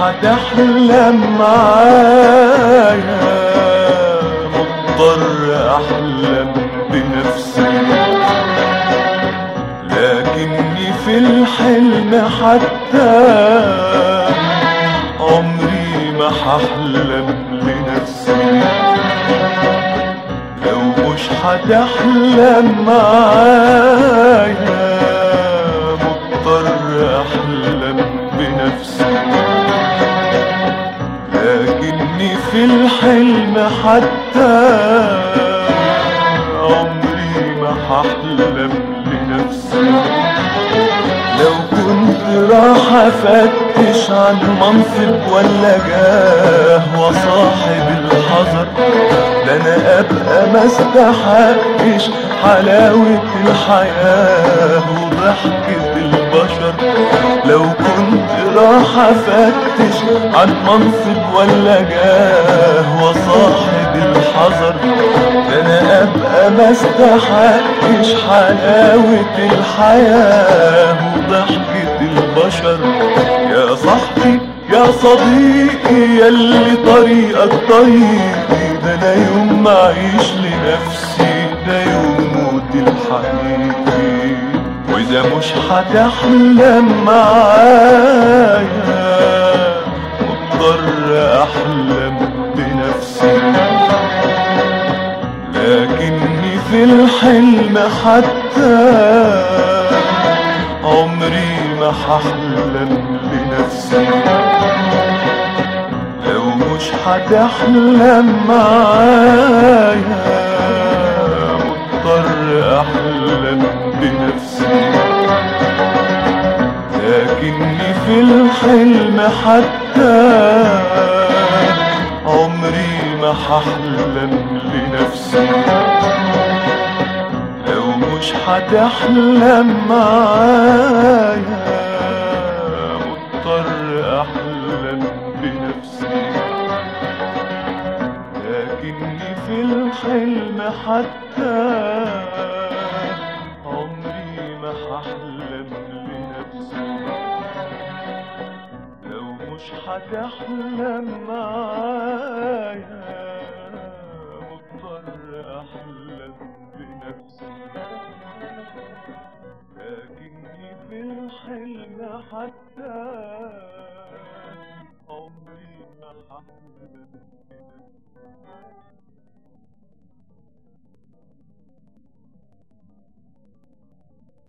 هتحلم معايا مضطر احلم بنفسي لكني في الحلم حتى عمري ما هحلم لنفسي لو مش هتحلم معايا مضطر احلم بنفسي لكني في الحلم حتى عمري ما هحلم لنفسي لو كنت راح افتش عن منصب ولا جاه وصاحب الحذر ده انا ابقى ما استحقش حلاوة الحياة وضحكة البشر لو كنت راح افتش عن منصب ولا جاه وصاحب الحذر ده انا ابقى ما استحقش حلاوة الحياة وضحكة البشر يا صاحبي يا صديقي يلي طريقك طريقي ده انا يوم ما اعيش لنفسي ده يوم موت الحقيقي واذا مش هتحلم معايا مضطر احلم بنفسي لكني في الحلم حتى عمري ما هحلم لنفسي لو مش هتحلم معايا مضطر احلم بنفسي لكني في الحلم حتى عمري ما هحلم لنفسي لو مش هتحلم معايا مضطر احلم بنفسي لكني في الحلم حتى عمري ما هحلم لنفسي لو مش هتحلم معايا مضطر احلم بنفسي لكني في الحلم حتى عمري ما هحلم بنفسي